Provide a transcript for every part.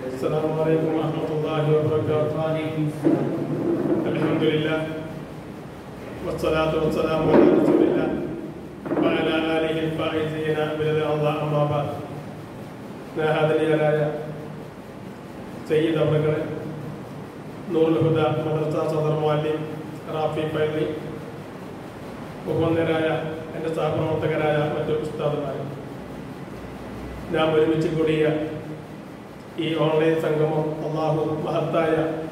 السلام عليكم ورحمة الله وبركاته وعليكم السلام الحمد لله والصلاة والسلام على رسول الله وعلى آله الفائزين برضا الله أما بعد സ്നേഹാദരീയരായ സയ്യിദ് അവറുകളെ നൂറുൽ ഹുദ മദർസ സദർ മാലിം റാഫി ഫൈലി ബഹുവന്ദരായ എൻ്റെ സഹപ്രവർത്തകരായ മറ്റു ഉസ്താദുമാരും നാം ഒരുമിച്ച് കൂടിയ ഈ ഓൺലൈൻ സംഗമം അള്ളാഹു മഹത്തായ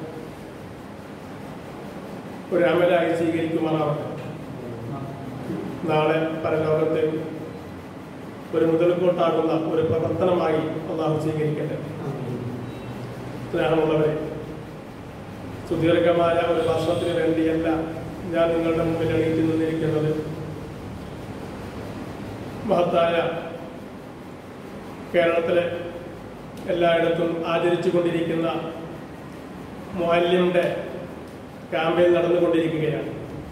ഒരു അമലായി സ്വീകരിക്കുമാറാവട്ടെ നാളെ പരലോകത്ത് ഒരു മുതൽക്കൂട്ടാകുന്ന ഒരു പ്രവർത്തനമായി അള്ളാഹു സ്വീകരിക്കട്ടെ സ്നേഹമുള്ളവരെ സുദീർഘമായ ഒരു ഭാഷണത്തിന് വേണ്ടിയല്ല ഞാൻ നിങ്ങളുടെ മുമ്പിൽ എണീറ്റ് നിന്നിരിക്കുന്നത് മഹത്തായ കേരളത്തിലെ എല്ലായിടത്തും ആചരിച്ചു കൊണ്ടിരിക്കുന്ന മുഅല്ലിമിന്റെ ക്യാമ്പയിൻ നടന്നുകൊണ്ടിരിക്കുകയാണ്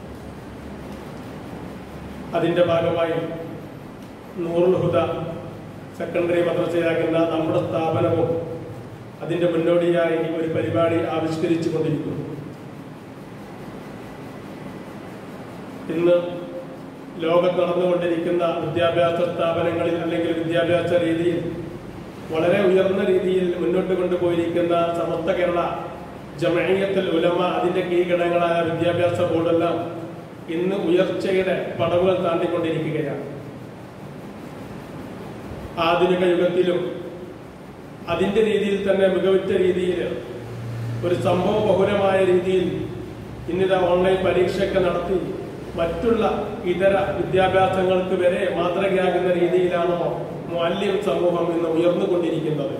അതിന്റെ ഭാഗമായി നൂറുൽ ഹുദ സെക്കൻഡറി മദ്രസയാകുന്ന നമ്മുടെ സ്ഥാപനവും അതിന്റെ മുന്നോടിയായി ഒരു പരിപാടി ആവിഷ്കരിച്ചു കൊണ്ടിരിക്കുന്നു ഇന്ന് ലോകത്ത് നടന്നുകൊണ്ടിരിക്കുന്ന വിദ്യാഭ്യാസ സ്ഥാപനങ്ങളിൽ അല്ലെങ്കിൽ വിദ്യാഭ്യാസ രീതിയിൽ വളരെ ഉയർന്ന രീതിയിൽ മുന്നോട്ട് കൊണ്ടുപോയിരിക്കുന്ന സമസ്ത കേരള ജമയത്തിൽ ഉലമ അതിന്റെ കീഴ്ഘടകങ്ങളായ വിദ്യാഭ്യാസ ബോർഡെല്ലാം ഇന്ന് ഉയർച്ചയുടെ പടവുകൾ താണ്ടിക്കൊണ്ടിരിക്കുകയാണ് ആധുനിക യുഗത്തിലും അതിന്റെ രീതിയിൽ തന്നെ മികവുറ്റ രീതിയിൽ ഒരു സംഭവ ബഹുലമായ രീതിയിൽ ഇന്നിത ഓൺലൈൻ പരീക്ഷയൊക്കെ നടത്തി മറ്റുള്ള ഇതര വിദ്യാഭ്യാസങ്ങൾക്ക് വരെ മാതൃകയാകുന്ന രീതിയിലാണോ മുഅല്ലിം സമൂഹം ഇന്ന് ഉയർന്നുകൊണ്ടിരിക്കുന്നത്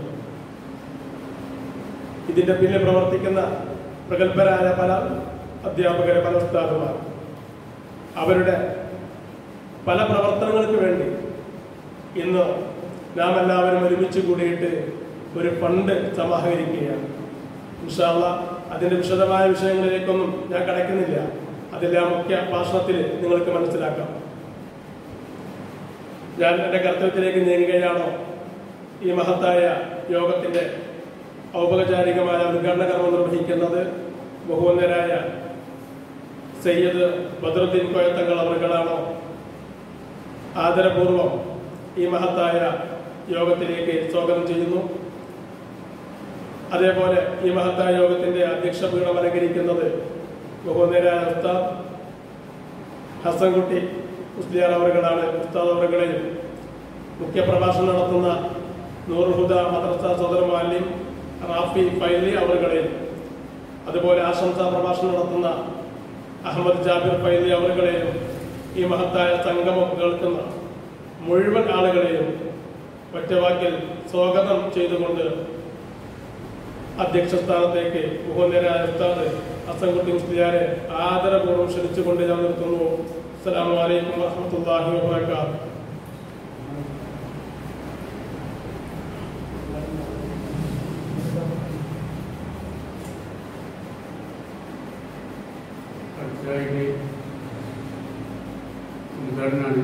ഇതിന്റെ പിന്നിൽ പ്രവർത്തിക്കുന്ന പ്രഗത്ഭരായ പല അധ്യാപകരെ പല ഉസ്താദുമാർ അവരുടെ പല പ്രവർത്തനങ്ങൾക്ക് വേണ്ടി ഇന്ന് നാം എല്ലാവരും ഒരുമിച്ച് കൂടിയിട്ട് ഒരു ഫണ്ട് സമാഹരിക്കുകയാണ് ഇൻഷാല്ല അതിന്റെ വിശദമായ വിഷയങ്ങളിലേക്കൊന്നും ഞാൻ കടക്കുന്നില്ല അതെല്ലാം മുഖ്യ ഭാഷണത്തിൽ നിങ്ങൾക്ക് മനസ്സിലാക്കാം ഞാൻ എൻ്റെ കർത്തവ്യത്തിലേക്ക് നീങ്ങുകയാണോ ഈ മഹത്തായ യോഗത്തിന്റെ ഔപചാരികമായ ഉദ്ഘാടന കർമ്മം നിർവഹിക്കുന്നത് ബഹുവന്നരായ സയ്യദ് ബദറുദ്ദീൻ കോയത്തങ്ങൾ അവർകളാണോ ആദരപൂർവം ഈ മഹത്തായ യോഗത്തിലേക്ക് സ്വാഗതം ചെയ്യുന്നു അതേപോലെ ഈ മഹത്തായ യോഗത്തിന്റെ അധ്യക്ഷ പീഠം അലങ്കരിക്കുന്നത് ബഹുവന്നരായ ഉസ്താദ് ഹസൻകുട്ടി മുസ്ലിയാർ അവറുകളാണ് ഉസ്താദ് അവറുകളെയും മുഖ്യപ്രഭാഷണം നടത്തുന്ന നൂറുഹുദ മദ്രസ സദർ മാലിം റാഫി ഫൈലി അവറുകളെയും അതുപോലെ ആശംസാ പ്രഭാഷണം നടത്തുന്ന അഹമ്മദ് ജാബിർ ഫൈലി അവറുകളെയും ഈ മഹത്തായ സംഗമം കേൾക്കുന്ന മുഴുവൻ ആളുകളെയും ഒറ്റവാക്കിൽ സ്വാഗതം ചെയ്തുകൊണ്ട് അധ്യക്ഷ സ്ഥാനത്തേക്ക് ബഹുനേരായ ഉസ്താദ് അസംകുട്ടി മുസ്ലിയാരെ ആദരപൂർവ്വം ക്ഷണിച്ചുകൊണ്ട് ഞാൻ നിർത്തുന്നു അസ്സലാമു അലൈക്കും വറഹ്മത്തുള്ളാഹി വബറകാതുഹു അടുത്തതായിട്ട് ഉദ്ഘാടനമാണ്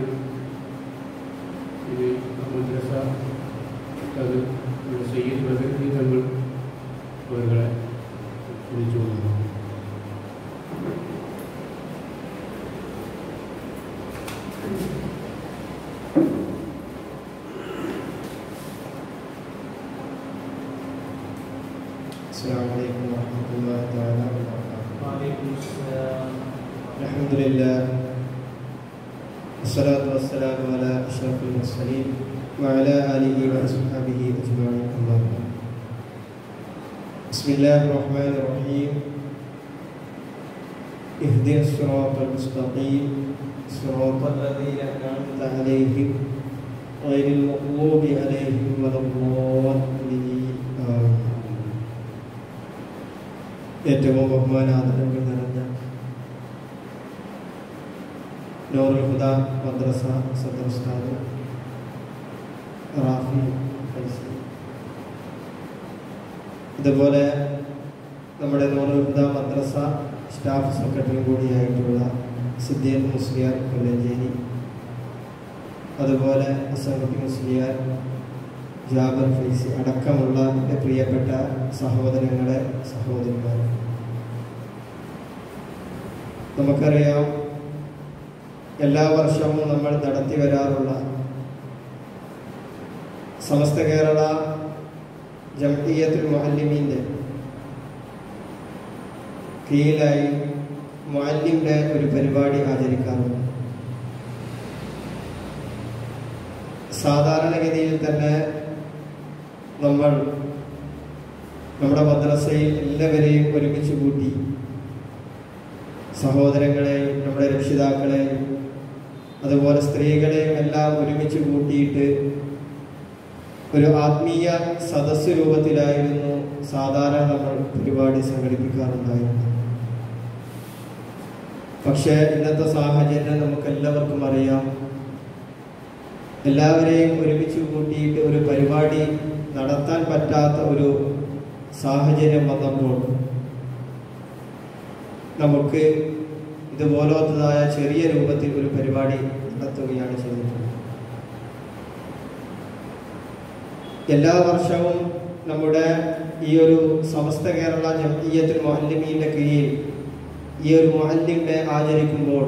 ഇത് മദ്രസ അത് നമ്മുടെ സയ്യിദ് ബദറുദ്ദീൻ തങ്ങൾ അവരുടെ വിളിച്ചു കൊണ്ടുവന്നു السلام عليكم ورحمة الله تعالى وبركاته وعليكم السلام الحمد لله والصلاة والسلام على أشرف المرسلين وعلى آله وأصحابه أجمعين أما بعد بسم الله الرحمن الرحيم اهدنا الصراط المستقيم صراط الذين أنعمت عليهم غير المغضوب عليهم ولا الضالين آمين ഏറ്റവും ബഹുമാനാദരങ്ങൾ നിറഞ്ഞ നൂറുൽ ഹുദ മദ്രസ സദർ ഉസ്താദ് റാഫി ഫൈസി ഇതുപോലെ നമ്മുടെ നൂറുൽ ഹുദ മദ്രസ സ്റ്റാഫ് സെക്രട്ടറി കൂടിയായിട്ടുള്ള സിദ്ദീഖ് മുസ്ലിയാർ കൊല്ലഞ്ചേരി അതുപോലെ അസംഗതി മുസ്ലിയാർ ജാബർ ഫൈസി അടക്കമുള്ള എൻ്റെ പ്രിയപ്പെട്ട സഹോദരങ്ങളെ സഹോദരിമാർ നമുക്കറിയാം എല്ലാ വർഷവും നമ്മൾ നടത്തി വരാറുള്ള സമസ്ത കേരള ജംഇയ്യത്തുൽ മുഅല്ലിമീൻ്റെ കീഴിലായി മുഅല്ലിമിൻ്റെ ഒരു പരിപാടി ആചരിക്കാറുണ്ട് സാധാരണഗതിയിൽ തന്നെ നമ്മൾ നമ്മുടെ മദ്രസയിൽ എല്ലാവരെയും ഒരുമിച്ച് കൂട്ടി സഹോദരങ്ങളെയും നമ്മുടെ രക്ഷിതാക്കളെയും അതുപോലെ സ്ത്രീകളെയും എല്ലാം ഒരുമിച്ച് കൂട്ടിയിട്ട് ഒരു ആത്മീയ സദസ് രൂപത്തിലായിരുന്നു സാധാരണ നമ്മൾ പരിപാടി സംഘടിപ്പിക്കാറുണ്ടായിരുന്നത് പക്ഷേ ഇന്നത്തെ സാഹചര്യം നമുക്ക് എല്ലാവർക്കും അറിയാം എല്ലാവരെയും ഒരുമിച്ച് കൂട്ടിയിട്ട് ഒരു പരിപാടി നടത്താൻ പറ്റാത്ത ഒരു സാഹചര്യം വന്നപ്പോൾ നമുക്ക് ഇതുപോലത്തതായ ചെറിയ രൂപത്തിൽ ഒരു പരിപാടി നടത്തുകയാണ് ചെയ്തിട്ടുള്ളത് എല്ലാ വർഷവും നമ്മുടെ ഈ ഒരു സമസ്ത കേരള ജംഇയ്യത്തുൽ മുഅല്ലിമീന്റെ കീഴിൽ ഈ ഒരു മുഅല്ലിമിനെ ആചരിക്കുമ്പോൾ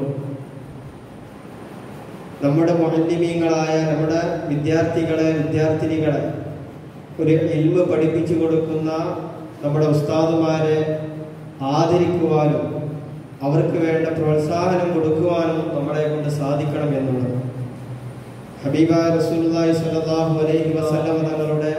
നമ്മുടെ മുഅല്ലിമീങ്ങളായ നമ്മുടെ വിദ്യാർത്ഥികളെ വിദ്യാർത്ഥിനികളെ ഒരു എൽമ് പഠിപ്പിച്ചു കൊടുക്കുന്ന നമ്മുടെ ഉസ്താദുമാരെ ആദരിക്കുവാനും അവർക്ക് വേണ്ട പ്രോത്സാഹനം കൊടുക്കുവാനും നമ്മളെ കൊണ്ട് സാധിക്കണം എന്നുള്ളത് ഹബീബ റസൂലുള്ളാഹി സ്വല്ലല്ലാഹു അലൈഹി വസല്ലം തങ്ങളുടെ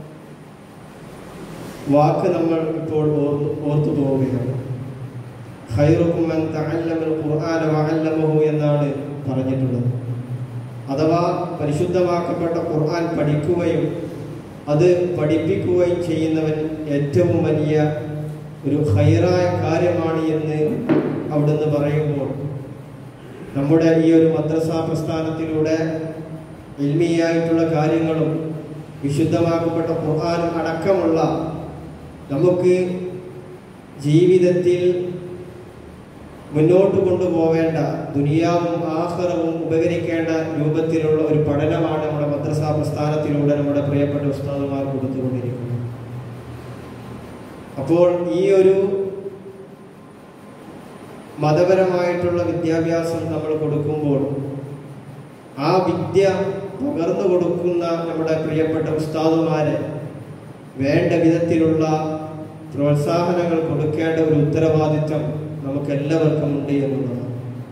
വാക്ക് നമ്മൾ ഇപ്പോൾ ഓർത്തു ഓർത്തു പോവുകയാണ് ഖൈറുക്കും മൻ തഅല്ലമൽ ഖുർആന വഅല്ലമഹു എന്നാണ് പറഞ്ഞിട്ടുള്ളത് അഥവാ പരിശുദ്ധമാക്കപ്പെട്ട ഖുർആൻ പഠിക്കുകയും അത് പഠിപ്പിക്കുകയും ചെയ്യുന്നവൻ ഏറ്റവും വലിയ ഒരു ഹൈറായ കാര്യമാണ് എന്ന് അവിടുന്ന് പറയുമ്പോൾ നമ്മുടെ ഈ ഒരു മദ്രസ പ്രസ്ഥാനത്തിലൂടെ ഇൽമിയായിട്ടുള്ള കാര്യങ്ങളും വിശുദ്ധമാക്കപ്പെട്ട ഖുർആനും അടക്കമുള്ള നമുക്ക് ജീവിതത്തിൽ മുന്നോട്ട് കൊണ്ടുപോവേണ്ട ദുനിയാവും ആഹ്റവും ഉപകരിക്കേണ്ട രൂപത്തിലുള്ള ഒരു പഠനമാണ് നമ്മുടെ മദ്രസ പ്രസ്ഥാനത്തിലൂടെ നമ്മുടെ പ്രിയപ്പെട്ട ഉസ്താദുമാർ കൊടുത്തുകൊണ്ടിരിക്കുന്നത് അപ്പോൾ ഈ ഒരു മതപരമായിട്ടുള്ള വിദ്യാഭ്യാസം നമ്മൾ കൊടുക്കുമ്പോൾ ആ വിദ്യ പകർന്നു കൊടുക്കുന്ന നമ്മുടെ പ്രിയപ്പെട്ട ഉസ്താദുമാരെ വേണ്ട വിധത്തിലുള്ള പ്രോത്സാഹനങ്ങൾ കൊടുക്കേണ്ട ഒരു ഉത്തരവാദിത്വം നമുക്ക് എല്ലാവർക്കും ഉണ്ട് എന്നുള്ളതാണ്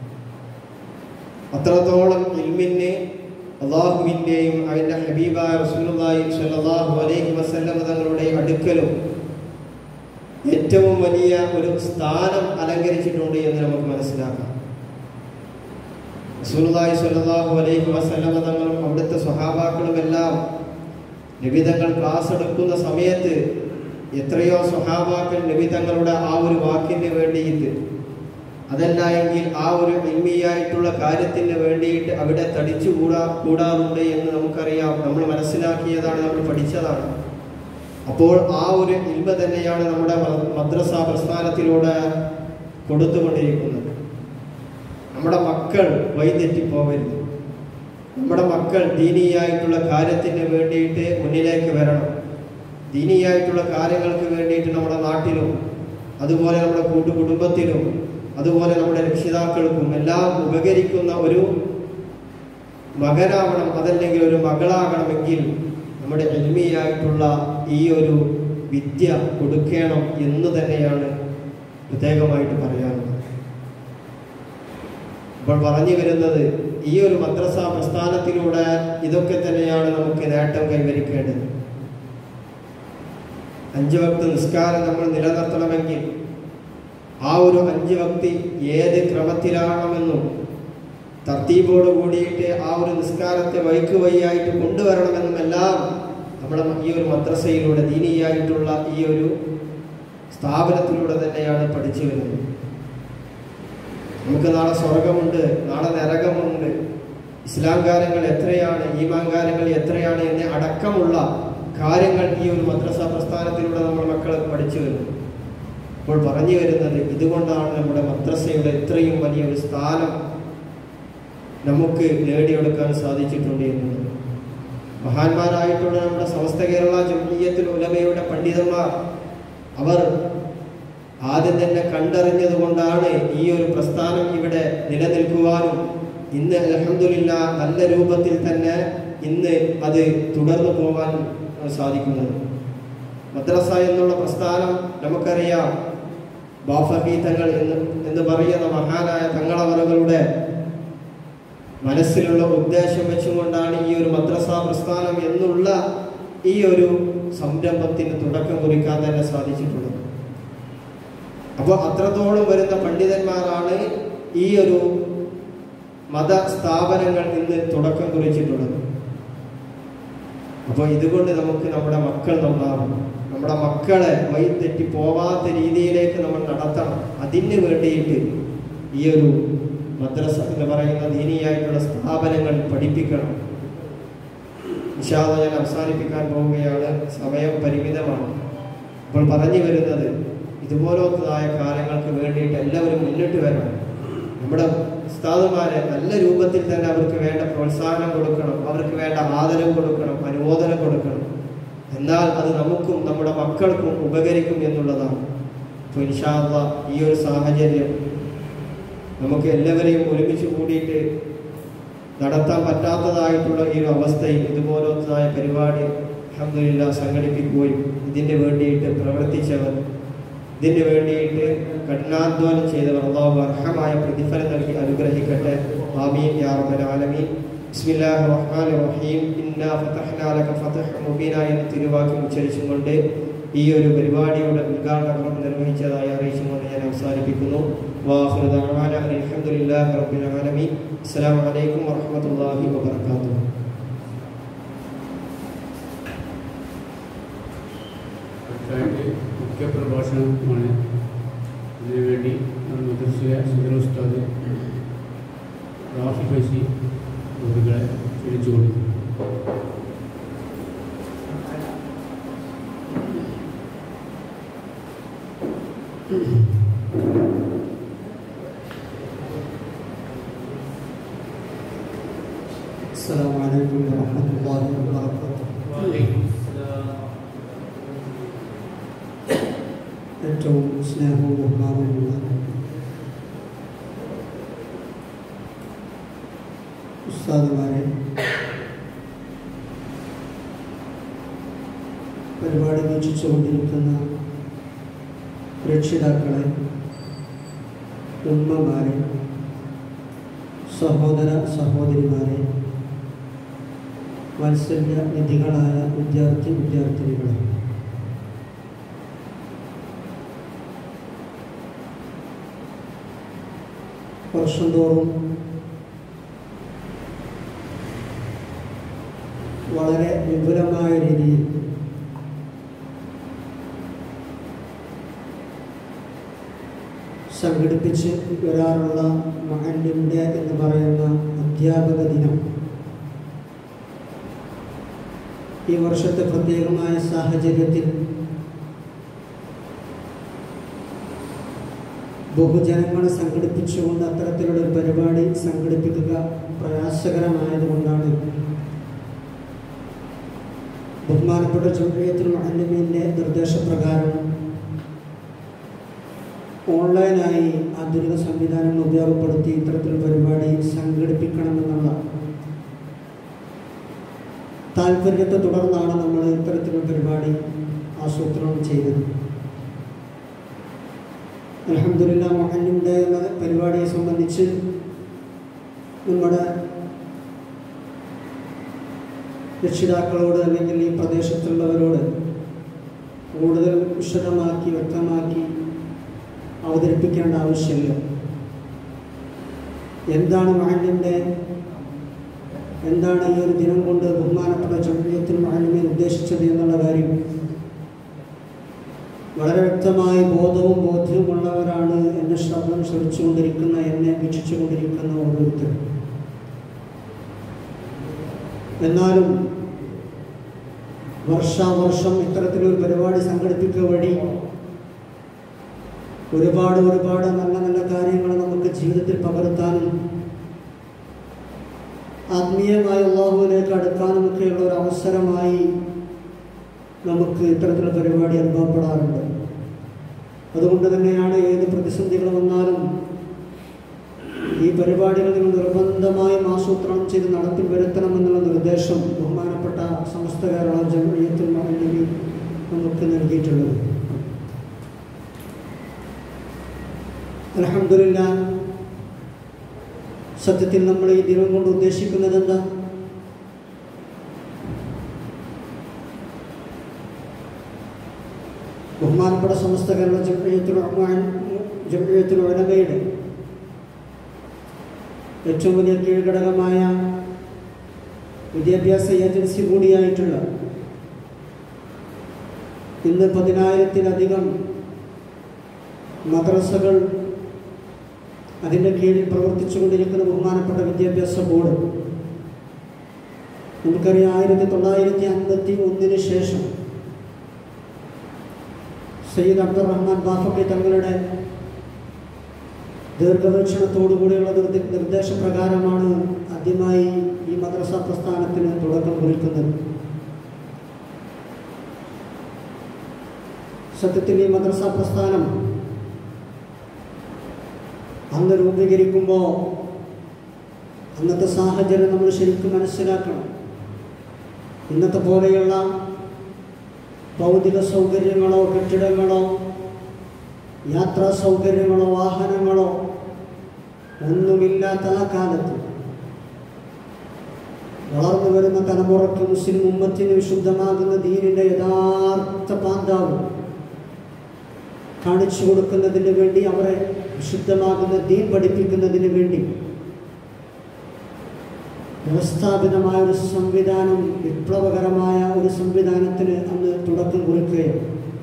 അത്രത്തോളം ഇൽമിന് അള്ളാഹുവിൻ്റെയും അവൻ്റെ ഹബീബായ റസൂലുള്ളാഹി സ്വല്ലല്ലാഹു അലൈഹി വസല്ലം തങ്ങളുടെ അടുക്കലും ഏറ്റവും വലിയ ഒരു സ്ഥാനം അലങ്കരിച്ചിട്ടുണ്ട് എന്ന് നമുക്ക് മനസ്സിലാക്കാം റസൂലുള്ളാഹി സ്വല്ലല്ലാഹു അലൈഹി വസല്ലം തങ്ങളും അവിടുത്തെ സ്വഹാബാക്കളും എല്ലാം നിബിതങ്ങൾ ക്ലാസ് എടുക്കുന്ന സമയത്ത് എത്രയോ സ്വഹാബാക്കൾ നിബിതങ്ങളുടെ ആ ഒരു വാക്കിന് വേണ്ടിയിട്ട് അതല്ല എങ്കിൽ ആ ഒരു ഇൽമിയായിട്ടുള്ള കാര്യത്തിന് വേണ്ടിയിട്ട് അവിടെ തടിച്ചു കൂടാ കൂടാറുണ്ട് എന്ന് നമുക്കറിയാം നമ്മൾ മനസ്സിലാക്കിയതാണ് നമ്മൾ പഠിച്ചതാണ് അപ്പോൾ ആ ഒരു ഇൽമ തന്നെയാണ് നമ്മുടെ മ- മദ്രസ പ്രസ്ഥാനത്തിലൂടെ കൊടുത്തുകൊണ്ടിരിക്കുന്നത് നമ്മുടെ മക്കൾ വഴിതെറ്റിപ്പോകരുത് നമ്മുടെ മക്കൾ ദീനീയായിട്ടുള്ള കാര്യത്തിന് വേണ്ടിയിട്ട് മുന്നിലേക്ക് വരണം ദീനീയായിട്ടുള്ള കാര്യങ്ങൾക്ക് വേണ്ടിയിട്ട് നമ്മുടെ നാട്ടിലും അതുപോലെ നമ്മുടെ കൂട്ടുകുടുംബത്തിലും അതുപോലെ നമ്മുടെ രക്ഷിതാക്കൾക്കും എല്ലാം ഉപകരിക്കുന്ന ഒരു മകനാവണം അതല്ലെങ്കിൽ ഒരു മകളാകണമെങ്കിൽ നമ്മുടെ എൽമിയായിട്ടുള്ള ഈ ഒരു വിദ്യ കൊടുക്കണം എന്ന് തന്നെയാണ് പ്രത്യേകമായിട്ട് പറയാനുള്ളത് ഇപ്പോൾ പറഞ്ഞു വരുന്നത് ഈ ഒരു മദ്രസ പ്രസ്ഥാനത്തിലൂടെ ഇതൊക്കെ തന്നെയാണ് നമുക്ക് നേട്ടം കൈവരിക്കേണ്ടത് അഞ്ച് വക്ത് നിസ്കാരം നമ്മൾ നിലനിർത്തണമെങ്കിൽ ആ ഒരു അഞ്ച് വക്തി ഏത് ക്രമത്തിലാണെന്നും തർത്തീബോട് കൂടിയിട്ട് ആ ഒരു നിസ്കാരത്തെ വൈക്ക് വഴിയായിട്ട് കൊണ്ടുവരണമെന്നും എല്ലാം നമ്മുടെ ഈ ഒരു മദ്രസയിലൂടെ ദീനീയായിട്ടുള്ള ഈ ഒരു സ്ഥാപനത്തിലൂടെ തന്നെയാണ് പഠിച്ചു വരുന്നത് നമുക്ക് നാളെ സ്വർഗമുണ്ട് നാളെ നരകമുണ്ട് ഇസ്ലാം കാര്യങ്ങൾ എത്രയാണ് ഈമാൻ കാര്യങ്ങൾ എത്രയാണ് എന്ന് അടക്കമുള്ള കാര്യങ്ങൾ ഈ ഒരു മദ്രസ പ്രസ്ഥാനത്തിലൂടെ നമ്മൾ മക്കൾ പഠിച്ചു വരുന്നു അപ്പോൾ പറഞ്ഞു വരുന്നത് ഇതുകൊണ്ടാണ് നമ്മുടെ മദ്രസയുടെ ഇത്രയും വലിയൊരു സ്ഥാനം നമുക്ക് നേടിയെടുക്കാൻ സാധിച്ചിട്ടുണ്ട് എന്നുള്ളത് മഹാന്മാരായിട്ടുള്ള നമ്മുടെ സമസ്ത കേരള ജംഇയ്യത്തുൽ ഉലമയുടെ പണ്ഡിതന്മാർ അവർ ആദ്യം തന്നെ കണ്ടറിഞ്ഞത് കൊണ്ടാണ് ഈ ഒരു പ്രസ്ഥാനം ഇവിടെ നിലനിൽക്കുവാനും ഇന്ന് അലഹമില്ല നല്ല രൂപത്തിൽ തന്നെ ഇന്ന് അത് തുടർന്നു പോകാൻ സാധിക്കുന്നത് മദ്രസ എന്നുള്ള പ്രസ്ഥാനം നമുക്കറിയാം ബാഫി തങ്ങൾ എന്ന് എന്ന് പറയുന്ന മഹാനായ തങ്ങളവറുകളുടെ മനസ്സിലുള്ള ഉദ്ദേശം വെച്ചുകൊണ്ടാണ് ഈ ഒരു മദ്രസ പ്രസ്ഥാനം എന്നുള്ള ഈ ഒരു സംരംഭത്തിന് തുടക്കം കുറിക്കാൻ തന്നെ സാധിച്ചിട്ടുള്ളത് അപ്പോൾ അത്രത്തോളം വരുന്ന പണ്ഡിതന്മാരാണ് ഈ ഒരു മത സ്ഥാപനങ്ങൾ ഇന്ന് തുടക്കം കുറിച്ചിട്ടുള്ളത് അപ്പോൾ ഇതുകൊണ്ട് നമുക്ക് നമ്മുടെ മക്കൾ നന്നാവും നമ്മുടെ മക്കളെ വഴിതെറ്റി പോവാത്ത രീതിയിലേക്ക് നമ്മൾ നടത്തണം അതിന് വേണ്ടിയിട്ട് ഈ ഒരു മദ്രസ എന്ന് പറയുന്ന ദീനിയായിട്ടുള്ള സ്ഥാപനങ്ങൾ പഠിപ്പിക്കണം വിശാദ ഞാൻ അവസാനിപ്പിക്കാൻ പോവുകയാണ് സമയം പരിമിതമാണ് അപ്പോൾ പറഞ്ഞു വരുന്നത് ഇതുപോലത്തതായ കാര്യങ്ങൾക്ക് വേണ്ടിയിട്ട് എല്ലാവരും മുന്നിട്ട് വരണം നമ്മുടെ ഉസ്താദുമാരെ നല്ല രൂപത്തിൽ തന്നെ അവർക്ക് വേണ്ട പ്രോത്സാഹനം കൊടുക്കണം അവർക്ക് വേണ്ട ആദരവ് കൊടുക്കണം അനുമോദനം കൊടുക്കണം എന്നാൽ അത് നമുക്കും നമ്മുടെ മക്കൾക്കും ഉപകരിക്കും എന്നുള്ളതാണ് അപ്പോൾ ഇൻഷാല്ല ഈ ഒരു സാഹചര്യം നമുക്ക് എല്ലാവരെയും ഒരുമിച്ച് കൂടിയിട്ട് നടത്താൻ പറ്റാത്തതായിട്ടുള്ള ഈ ഒരു അവസ്ഥയിൽ ഇതുപോലത്തതായ പരിപാടി അഹമ്മദില്ല സംഘടിപ്പിക്കുകയും ഇതിന് വേണ്ടിയിട്ട് പ്രവർത്തിച്ചവർ ഇതിന് വേണ്ടിയിട്ട് കഠിനാധ്വാനം ചെയ്തവർ അള്ളാഹു അർഹമായ പ്രതിഫലം നൽകി അനുഗ്രഹിക്കട്ടെ ആമീൻ യാ റബ്ബൽ ആലമീൻ ബിസ്മില്ലാഹിർ റഹ്മാനിർ റഹീം ഇന്നാ ഫതഹ്നാ ലക ഫതഹ് മുബീന എന്ന തിരുവാക്യം ഉച്ചരിച്ചുകൊണ്ട് ഈ ഒരു പരിപാടിയുടെ ഉദ്ഘാടനം നിർവഹിച്ചതായി അറിയിച്ചുകൊണ്ട് ഞാൻ അവസാനിപ്പിക്കുന്നു വാഹൃദ അലഹമുല്ലാഹി റബ്ബിൽ ആലമീൻ അസ്സലാമു അലൈക്കും വറഹ്മത്തുള്ളാഹി വബറകാതുഹു അടുത്തായിട്ട് മുഖ്യ പ്രഭാഷണമാണ് ഇതിനുവേണ്ടി മദ്രസിയ സുന്ദര ഉസ്താദ് റാഫി ഫൈസി അവരുകളെ ക്ഷണിച്ചു കൊടുക്കുന്നു السلام عليكم ورحمة الله وبركاته ഏറ്റവും സ്നേഹവും ബഹുമാനവുമുള്ള ഉസ്താദുമാരെ പരിപാടി വീക്ഷിച്ചുകൊണ്ടിരിക്കുന്ന രക്ഷിതാക്കളെ ഉമ്മമാരെ സഹോദര സഹോദരിമാരെ വാത്സല്യ നിധികളായ വിദ്യാർത്ഥി വിദ്യാർത്ഥിനികളെ വർഷം തോറും വളരെ വിപുലമായ രീതിയിൽ സംഘടിപ്പിച്ച് വരാറുള്ള മഹല്ലിൻ്റെ എന്ന് പറയുന്ന അധ്യാപക ദിനം ഈ വർഷത്തെ പ്രത്യേകമായ സാഹചര്യത്തിൽ ബഹുജനങ്ങളെ സംഘടിപ്പിച്ചുകൊണ്ട് അത്തരത്തിലുള്ള ഒരു പരിപാടി സംഘടിപ്പിക്കുക പ്രയാസകരമായതുകൊണ്ടാണ് ബഹുമാനപ്പെട്ട ജംഹീയത്തുൽ മഹല്ലിമിൻ്റെ നിർദ്ദേശപ്രകാരം ഓൺലൈനായി ആധുനിക സംവിധാനങ്ങൾ ഉപയോഗപ്പെടുത്തി ഇത്തരത്തിലുള്ള പരിപാടി സംഘടിപ്പിക്കണമെന്നുള്ള താല്പര്യത്തെ തുടർന്നാണ് നമ്മൾ ഇത്തരത്തിലുള്ള പരിപാടി ആസൂത്രണം ചെയ്തത് അലഹമില്ല മഹലിൻ്റെ എന്ന പരിപാടിയെ സംബന്ധിച്ച് നമ്മുടെ രക്ഷിതാക്കളോട് അല്ലെങ്കിൽ ഈ പ്രദേശത്തുള്ളവരോട് കൂടുതൽ വിശദമാക്കി വ്യക്തമാക്കി അവതരിപ്പിക്കേണ്ട ആവശ്യമില്ല എന്താണ് മഹലിൻ്റെ എന്താണ് ഈ ഒരു ദിനം കൊണ്ട് ബഹുമാനപ്പെട്ട ജംഹീയത്തിൽ മഹലിമീൻ ഉദ്ദേശിച്ചത് എന്നുള്ള കാര്യം വളരെ വ്യക്തമായി ബോധവും ബോധ്യവുമുള്ളവരാണ് എന്നെ ശബ്ദം ശ്രമിച്ചുകൊണ്ടിരിക്കുന്ന എന്നെ വീക്ഷിച്ചുകൊണ്ടിരിക്കുന്ന ഓരോരുത്തരും എന്നാലും വർഷാവർഷം ഇത്തരത്തിലൊരു പരിപാടി സംഘടിപ്പിക്കുക വഴി ഒരുപാട് ഒരുപാട് നല്ല നല്ല കാര്യങ്ങൾ നമുക്ക് ജീവിതത്തിൽ പകർത്താനും ആത്മീയമായ അള്ളാഹുവിലേക്ക് അടുക്കാനുമൊക്കെയുള്ള ഒരു അവസരമായി നമുക്ക് ഇത്തരത്തിലുള്ള പരിപാടി അനുഭവപ്പെടാറുണ്ട് അതുകൊണ്ട് തന്നെയാണ് ഏത് പ്രതിസന്ധികൾ വന്നാലും ഈ പരിപാടികൾ നിങ്ങൾ നിർബന്ധമായും ആസൂത്രണം ചെയ്ത് നടപ്പിൽ വരുത്തണമെന്നുള്ള നിർദ്ദേശം ബഹുമാനപ്പെട്ട സമസ്ത കേരള ജമയത്തുൽ മഹല്ലി നമുക്ക് നൽകിയിട്ടുള്ളത് അലഹമില്ല സത്യത്തിൽ നമ്മൾ ഈ ദിനം കൊണ്ട് ഉദ്ദേശിക്കുന്നത് എന്താ ബഹുമാനപ്പെട്ട സമസ്ത കേരള ജമയത്തുൽ ജമയത്തുൽ ഉലമയുടെ ഏറ്റവും വലിയ കീഴ്ഘടകമായ വിദ്യാഭ്യാസ ഏജൻസി കൂടിയായിട്ടുള്ള ഇന്ന് പതിനായിരത്തിലധികം മദ്രസകൾ അതിൻ്റെ കീഴിൽ പ്രവർത്തിച്ചുകൊണ്ടിരിക്കുന്ന ബഹുമാനപ്പെട്ട വിദ്യാഭ്യാസ ബോർഡ് നമുക്കറിയാം ആയിരത്തി തൊള്ളായിരത്തി അൻപത്തി ഒന്നിന് ശേഷം സയ്യിദ് അബ്ദുറഹ്മാൻ ബാഫക്കി തങ്ങളുടെ ദീർഘവീക്ഷണത്തോടുകൂടിയുള്ള നിർദ്ദേ നിർദ്ദേശപ്രകാരമാണ് ആദ്യമായി ഈ മദ്രസ പ്രസ്ഥാനത്തിന് തുടക്കം കുറിക്കുന്നത് സത്യത്തിൽ ഈ മദ്രസ പ്രസ്ഥാനം അന്ന് രൂപീകരിക്കുമ്പോൾ അന്നത്തെ സാഹചര്യം നമ്മൾ ശരിക്കും മനസ്സിലാക്കണം ഇന്നത്തെ പോലെയുള്ള ഭൗതിക സൗകര്യങ്ങളോ കെട്ടിടങ്ങളോ യാത്രാ സൗകര്യങ്ങളോ വാഹനങ്ങളോ ഒന്നുമില്ലാത്ത ആ കാലത്ത് വളർന്നു വരുന്ന തലമുറയ്ക്ക് മുസ്ലിം ഉമ്മത്തിന് വിശുദ്ധമാകുന്ന ദീനിൻ്റെ യഥാർത്ഥ പാന്താവ് കാണിച്ചു കൊടുക്കുന്നതിന് വേണ്ടി അവരെ വിശുദ്ധമാകുന്ന ദീൻ പഠിപ്പിക്കുന്നതിന് വേണ്ടി വ്യവസ്ഥാപിതമായ ഒരു സംവിധാനം വിപ്ലവകരമായ ഒരു സംവിധാനത്തിന് അന്ന് തുടക്കം കുറിക്കുകയും